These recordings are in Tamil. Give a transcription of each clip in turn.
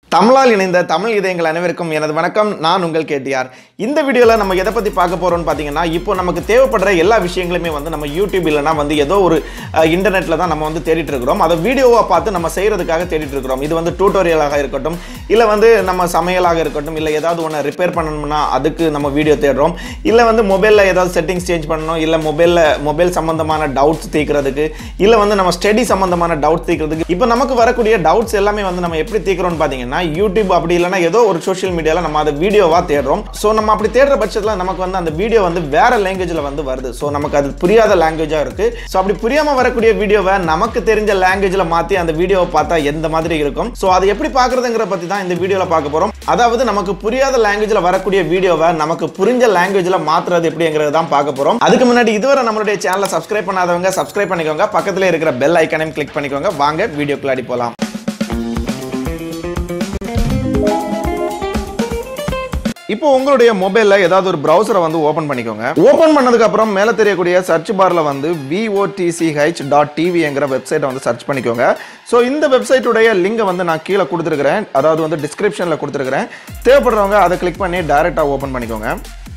தமிழால் இணைந்த தமிழ் இதயங்கள் அனைவருக்கும் எனது வணக்கம் நான் உங்கள் கேடிஆர் இந்த வீடியோவில் நம்ம எதை பற்றி பார்க்க போகிறோம்னு பார்த்தீங்கன்னா இப்போ நமக்கு தேவைப்படுற எல்லா விஷயங்களுமே வந்து நம்ம யூடியூப் இல்லைனா வந்து ஏதோ ஒரு இன்டர்நெட்டில் தான் நம்ம வந்து தேடிட்டு இருக்கிறோம் அதை வீடியோவாக பார்த்து நம்ம செய்கிறதுக்காக தேடிட்டு இருக்கிறோம் இது வந்து டியூட்டோரியலாக இருக்கட்டும் இல்லை வந்து நம்ம சமையலாக இருக்கட்டும் இல்லை ஏதாவது ஒன்று ரிப்பேர் பண்ணணும்னா அதுக்கு நம்ம வீடியோ தேடுறோம் இல்லை வந்து மொபைலில் ஏதாவது செட்டிங்ஸ் சேஞ்ச் பண்ணணும் இல்லை மொபைலில் மொபைல் சம்மந்தமான டவுட்ஸ் தீர்க்கிறதுக்கு இல்லை வந்து நம்ம ஸ்டடி சம்மந்தமான டவுட் தீர்க்கிறதுக்கு இப்போ நமக்கு வரக்கூடிய டவுட்ஸ் எல்லாமே வந்து நம்ம எப்படி தீர்க்கிறோம்னு பார்த்தீங்கன்னா யூடியூப் அப்படி இல்லைன்னா ஏதோ ஒரு சோஷியல் மீடியாவில் நம்ம அதை வீடியோவாக தேடுறோம் ஸோ நம்ம அப்படி தேடுற பட்சத்தில் நமக்கு வந்து அந்த வீடியோ வந்து வேற லாங்குவேஜில் வந்து வருது ஸோ நமக்கு அது புரியாத லாங்குவேஜாக இருக்கு ஸோ அப்படி புரியாமல் வரக்கூடிய வீடியோவை நமக்கு தெரிஞ்ச லாங்குவேஜில் மாற்றி அந்த வீடியோவை பார்த்தா எந்த மாதிரி இருக்கும் ஸோ அதை எப்படி பார்க்குறதுங்கிற பற்றி தான் இந்த வீடியோவில் பார்க்க போகிறோம் அதாவது நமக்கு புரியாத லாங்குவேஜில் வரக்கூடிய வீடியோவை நமக்கு புரிஞ்ச லாங்குவேஜில் மாற்றுறது எப்படிங்கிறது தான் பார்க்க போகிறோம் அதுக்கு முன்னாடி இதுவரை நம்மளுடைய சேனலை சப்ஸ்கிரைப் பண்ணாதவங்க சப்ஸ்கிரைப் பண்ணிக்கோங்க பக்கத்தில் இருக்கிற பெல் ஐக்கனையும் கிளிக் பண்ணிக்கோங்க வாங்க வீடியோக்குள்ளாடி போகலாம் இப்போ உங்களுடைய மொபைலில் ஏதாவது ஒரு ப்ரௌசரை வந்து ஓப்பன் பண்ணிக்கோங்க ஓப்பன் பண்ணதுக்கு அப்புறம் மேலே தெரியக்கூடிய சர்ச் பாரில் வந்து விஓடிசிஹெச் டாட் டிவிங்கிற வெப்சைட்டை வந்து சர்ச் பண்ணிக்கோங்க ஸோ இந்த வெப்சைட்டுடைய லிங்கை வந்து நான் கீழே கொடுத்துருக்கிறேன் அதாவது வந்து டிஸ்கிரிப்ஷனில் கொடுத்துருக்கிறேன் தேவைப்படுறவங்க அதை கிளிக் பண்ணி டைரெக்டாக ஓப்பன் பண்ணிக்கோங்க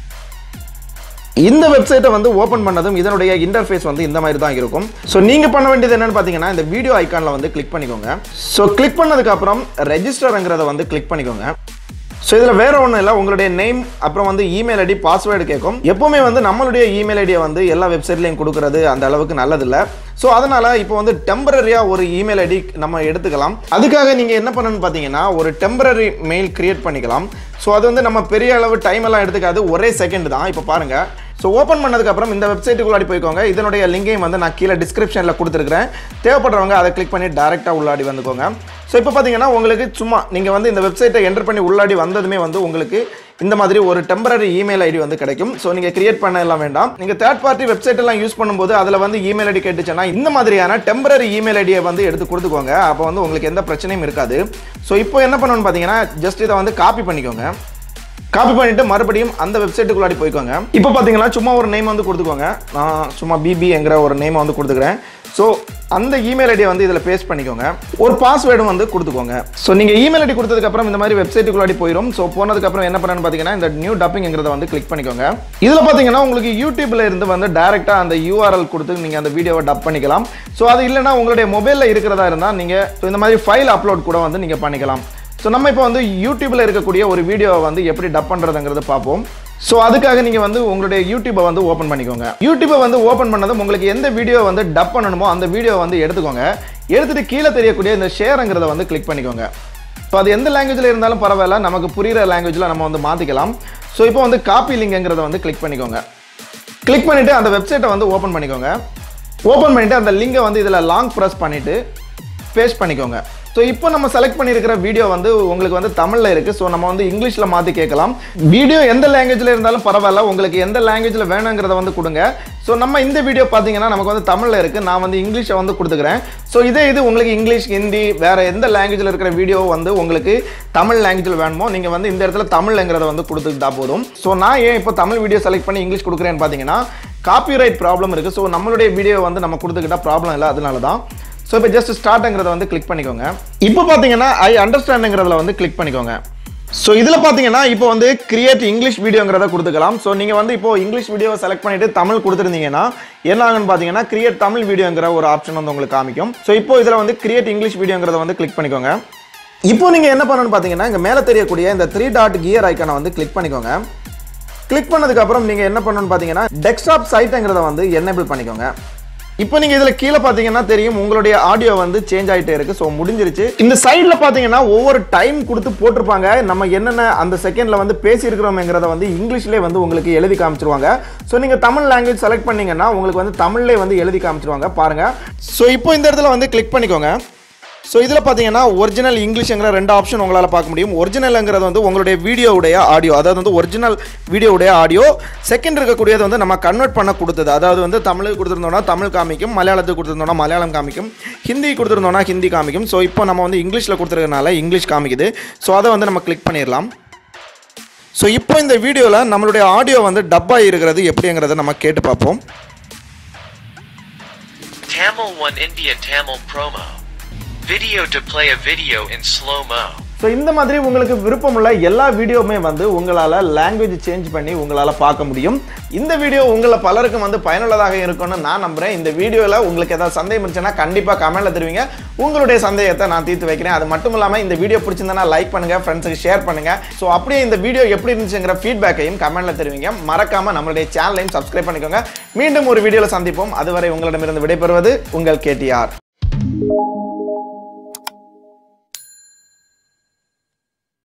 இந்த வெப்சைட்டை வந்து ஓப்பன் பண்ணதும் இதனுடைய இன்டர்ஃபேஸ் வந்து இந்த மாதிரி தான் இருக்கும் ஸோ நீங்கள் பண்ண வேண்டியது என்னன்னு பார்த்தீங்கன்னா இந்த வீடியோ ஐக்கானில் வந்து கிளிக் பண்ணிக்கோங்க ஸோ கிளிக் பண்ணதுக்கு அப்புறம் ரெஜிஸ்டருங்கிறத வந்து கிளிக் பண்ணிக்கோங்க ஸோ இதில் வேற ஒன்றும் இல்லை உங்களுடைய நேம் அப்புறம் வந்து இமெயில் ஐடி பாஸ்வேர்டு கேட்கும் எப்பவுமே வந்து நம்மளுடைய இமெயில் ஐடியை வந்து எல்லா வெப்சைட்லையும் கொடுக்கறது அந்த அளவுக்கு நல்லதில்லை ஸோ அதனால் இப்போ வந்து டெம்பரரியாக ஒரு இமெயில் ஐடி நம்ம எடுத்துக்கலாம் அதுக்காக நீங்கள் என்ன பண்ணணும்னு பார்த்தீங்கன்னா ஒரு டெம்பரரி மெயில் கிரியேட் பண்ணிக்கலாம் ஸோ அது வந்து நம்ம பெரிய அளவு டைம் எல்லாம் எடுத்துக்காது ஒரே செகண்ட் தான் இப்போ பாருங்கள் ஸோ ஓப்பன் பண்ணதுக்கப்புறம் இந்த வெப்சைட்டுக்குள்ளாடி போய்க்கோங்க இதனுடைய லிங்கையும் வந்து நான் கீழே டிஸ்கிரிப்ஷனில் கொடுத்துருக்கிறேன் தேவைப்படுறவங்க அதை கிளிக் பண்ணி டேரெக்டாக உள்ளாடி வந்துக்கோங்க ஸோ இப்போ பார்த்தீங்கன்னா உங்களுக்கு சும்மா நீங்கள் வந்து இந்த வெப்சைட்டை என்டர் பண்ணி உள்ளாடி வந்ததுமே வந்து உங்களுக்கு இந்த மாதிரி ஒரு டெம்பரரி இமெயில் ஐடி வந்து கிடைக்கும் ஸோ நீங்கள் கிரியேட் பண்ண எல்லாம் வேண்டாம் நீங்கள் தேர்ட் பார்ட்டி வெப்சைட் எல்லாம் யூஸ் பண்ணும்போது அதில் வந்து இமெயில் ஐடி கேட்டுச்சுன்னா இந்த மாதிரியான டெம்பரரி இமெயில் ஐடியை வந்து எடுத்து கொடுத்துக்கோங்க அப்போ வந்து உங்களுக்கு எந்த பிரச்சனையும் இருக்காது ஸோ இப்போ என்ன பண்ணணும்னு பார்த்தீங்கன்னா ஜஸ்ட் இதை வந்து காப்பி பண்ணிக்கோங்க காப்பி பண்ணிட்டு மறுபடியும் அந்த வெப்சைட்டுக்குள்ளாடி போய்க்கோங்க இப்போ பார்த்தீங்கன்னா சும்மா ஒரு நேம் வந்து கொடுத்துக்கோங்க நான் சும்மா பிபிங்கிற ஒரு நேமை வந்து கொடுத்துக்கிறேன் ஸோ அந்த இமெயில் ஐடியை வந்து இதில் பேஸ்ட் பண்ணிக்கோங்க ஒரு பாஸ்வேர்டும் வந்து கொடுத்துக்கோங்க ஸோ நீங்கள் இமெயில் ஐடி கொடுத்ததுக்கப்புறம் இந்த மாதிரி வெப்சைட்டுக்குள்ளாடி போயிடும் ஸோ போனதுக்கப்புறம் என்ன பண்ணணும்னு பார்த்தீங்கன்னா இந்த நியூ டப்பிங்கிறத வந்து கிளிக் பண்ணிக்கோங்க இதில் பார்த்தீங்கன்னா உங்களுக்கு யூடியூப்ல இருந்து வந்து டேரெக்டாக அந்த யூஆர்எல் கொடுத்து நீங்கள் அந்த வீடியோவை டப் பண்ணிக்கலாம் ஸோ அது இல்லைன்னா உங்களுடைய மொபைலில் இருக்கிறதா இருந்தால் நீங்கள் இந்த மாதிரி ஃபைல் அப்லோட் கூட வந்து நீங்கள் பண்ணிக்கலாம் ஸோ நம்ம இப்போ வந்து யூடியூப்ல இருக்கக்கூடிய ஒரு வீடியோவை வந்து எப்படி டப் பண்ணுறதுங்கிறத பார்ப்போம் ஸோ அதுக்காக நீங்கள் வந்து உங்களுடைய யூடியூப்பை வந்து ஓப்பன் பண்ணிக்கோங்க யூடியூப்பை வந்து ஓப்பன் பண்ணதும் உங்களுக்கு எந்த வீடியோ வந்து டப் பண்ணணுமோ அந்த வீடியோ வந்து எடுத்துக்கோங்க எடுத்துட்டு கீழே தெரியக்கூடிய இந்த ஷேருங்கிறத வந்து கிளிக் பண்ணிக்கோங்க ஸோ அது எந்த லாங்குவேஜில் இருந்தாலும் பரவாயில்ல நமக்கு புரிகிற லாங்குவேஜில் நம்ம வந்து மாற்றிக்கலாம் ஸோ இப்போ வந்து காப்பி லிங்க்ங்கிறத வந்து கிளிக் பண்ணிக்கோங்க கிளிக் பண்ணிவிட்டு அந்த வெப்சைட்டை வந்து ஓப்பன் பண்ணிக்கோங்க ஓப்பன் பண்ணிவிட்டு அந்த லிங்கை வந்து இதில் லாங் ப்ரெஸ் பண்ணிவிட்டு பேஸ்ட் பண்ணிக்கோங்க ஸோ இப்போ நம்ம செலக்ட் பண்ணியிருக்கிற வீடியோ வந்து உங்களுக்கு வந்து தமிழில் இருக்குது ஸோ நம்ம வந்து இங்கிலீஷில் மாற்றி கேட்கலாம் வீடியோ எந்த லாங்குவேஜில் இருந்தாலும் பரவாயில்ல உங்களுக்கு எந்த லாங்குவேஜில் வேணுங்கிறத வந்து கொடுங்க ஸோ நம்ம இந்த வீடியோ பார்த்தீங்கன்னா நமக்கு வந்து தமிழில் இருக்குது நான் வந்து இங்கிலீஷை வந்து கொடுத்துக்கிறேன் ஸோ இதே இது உங்களுக்கு இங்கிலீஷ் ஹிந்தி வேறு எந்த லாங்குவேஜில் இருக்கிற வீடியோ வந்து உங்களுக்கு தமிழ் லாங்குவேஜில் வேணுமோ நீங்கள் வந்து இந்த இடத்துல தமிழ்ங்கிறத வந்து கொடுத்துக்கிட்டா போதும் ஸோ நான் ஏன் இப்போ தமிழ் வீடியோ செலக்ட் பண்ணி இங்கிலீஷ் கொடுக்குறேன்னு பார்த்தீங்கன்னா காப்பிரைட் ப்ராப்ளம் இருக்குது ஸோ நம்மளுடைய வீடியோ வந்து நம்ம கொடுத்துக்கிட்டா ப்ராப்ளம் இல்லை அதனால தான் ஸோ இப்போ ஜஸ்ட் ஸ்டார்ட்ங்கிறத வந்து கிளிக் பண்ணிக்கோங்க இப்போ பார்த்தீங்கன்னா ஐ அண்டர்ஸ்டாண்டுங்கிறதுல வந்து கிளிக் பண்ணிக்கோங்க ஸோ இதில் பார்த்தீங்கன்னா இப்போ வந்து கிரியேட் இங்கிலீஷ் வீடியோங்கிறத கொடுத்துக்கலாம் ஸோ நீங்கள் வந்து இப்போ இங்கிலீஷ் வீடியோவை செலக்ட் பண்ணிட்டு தமிழ் கொடுத்துருந்தீங்கன்னா என்ன ஆகுன்னு பார்த்தீங்கன்னா கிரியேட் தமிழ் வீடியோங்கிற ஒரு ஆப்ஷன் வந்து உங்களுக்கு காமிக்கும் ஸோ இப்போ இதில் வந்து கிரியேட் இங்கிலீஷ் வீடியோங்கிறத வந்து கிளிக் பண்ணிக்கோங்க இப்போ நீங்கள் என்ன பண்ணணும்னு பார்த்தீங்கன்னா இங்கே மேலே தெரியக்கூடிய இந்த த்ரீ டாட் கியர் ஐக்கானை வந்து கிளிக் பண்ணிக்கோங்க கிளிக் பண்ணதுக்கப்புறம் நீங்கள் என்ன பண்ணணும்னு பார்த்தீங்கன்னா டெஸ்க்டாப் சைட்டுங்கிறத வந்து எனேபிள் பண்ணிக்கோங்க இப்போ நீங்க இதுல கீழே பாத்தீங்கன்னா தெரியும் உங்களுடைய ஆடியோ வந்து சேஞ்ச் ஆயிட்டே இருக்கு ஸோ முடிஞ்சிருச்சு இந்த சைட்ல பாத்தீங்கன்னா ஒவ்வொரு டைம் கொடுத்து போட்டிருப்பாங்க நம்ம என்னென்ன அந்த செகண்ட்ல வந்து பேசியிருக்கிறோம்ங்கிறத வந்து இங்கிலீஷ்லேயே வந்து உங்களுக்கு எழுதி காமிச்சிருவாங்க ஸோ நீங்க தமிழ் லாங்குவேஜ் செலக்ட் பண்ணீங்கன்னா உங்களுக்கு வந்து தமிழ்லேயே வந்து எழுதி காமிச்சிருவாங்க பாருங்க ஸோ இப்போ இந்த இடத்துல வந்து கிளிக் பண்ணிக்கோங்க ஸோ இதில் பார்த்தீங்கன்னா ஒரிஜினல் இங்கிலீஷ்ங்கிற ரெண்டு ஆப்ஷன் உங்களால் பார்க்க முடியும் ஒரிஜினல்ங்கிறது வந்து உங்களுடைய வீடியோவுடைய ஆடியோ அதாவது வந்து ஒரிஜினல் வீடியோவுடைய ஆடியோ செகண்ட் இருக்கக்கூடியது வந்து நம்ம கன்வெர்ட் பண்ண கொடுத்தது அதாவது வந்து தமிழுக்கு கொடுத்துருந்தோம்னா தமிழ் காமிக்கும் மலையாளத்துக்கு கொடுத்துருந்தோம்னா மலையாளம் காமிக்கும் ஹிந்தி கொடுத்துருந்தோம்னா ஹிந்தி காமிக்கும் ஸோ இப்போ நம்ம வந்து இங்கிலீஷில் கொடுத்துருக்கனால இங்கிலீஷ் காமிக்குது ஸோ அதை வந்து நம்ம கிளிக் பண்ணிடலாம் ஸோ இப்போ இந்த வீடியோவில் நம்மளுடைய ஆடியோ வந்து டப்பாக இருக்கிறது எப்படிங்கிறத நம்ம கேட்டு பார்ப்போம் Tamil 1 India Tamil promo. Video to play a video in slow mo. So இந்த மாதிரி உங்களுக்கு விருப்பமுள்ள எல்லா வீடியோவுமே வந்து உங்களால் லாங்குவேஜ் சேஞ்ச் பண்ணி உங்களால் பார்க்க முடியும் இந்த வீடியோ உங்களை பலருக்கும் வந்து பயனுள்ளதாக இருக்கும்னு நான் நம்புகிறேன் இந்த வீடியோவில் உங்களுக்கு ஏதாவது சந்தேகம் இருந்துச்சுன்னா கண்டிப்பாக கமெண்ட்டில் தருவீங்க உங்களுடைய சந்தேகத்தை நான் தீர்த்து வைக்கிறேன் அது மட்டும் இல்லாமல் இந்த வீடியோ பிடிச்சிருந்தனா லைக் பண்ணுங்கள் ஃப்ரெண்ட்ஸுக்கு ஷேர் பண்ணுங்கள் ஸோ அப்படியே இந்த வீடியோ எப்படி இருந்துச்சுங்கிற ஃபீட்பேக்கையும் கமெண்ட்டில் தருவீங்க மறக்காமல் நம்மளுடைய சேனலையும் சப்ஸ்கிரைப் பண்ணிக்கோங்க மீண்டும் ஒரு வீடியோவில் சந்திப்போம் அதுவரை உங்களிடமிருந்து விடைபெறுவது உங்கள் கேடிஆர்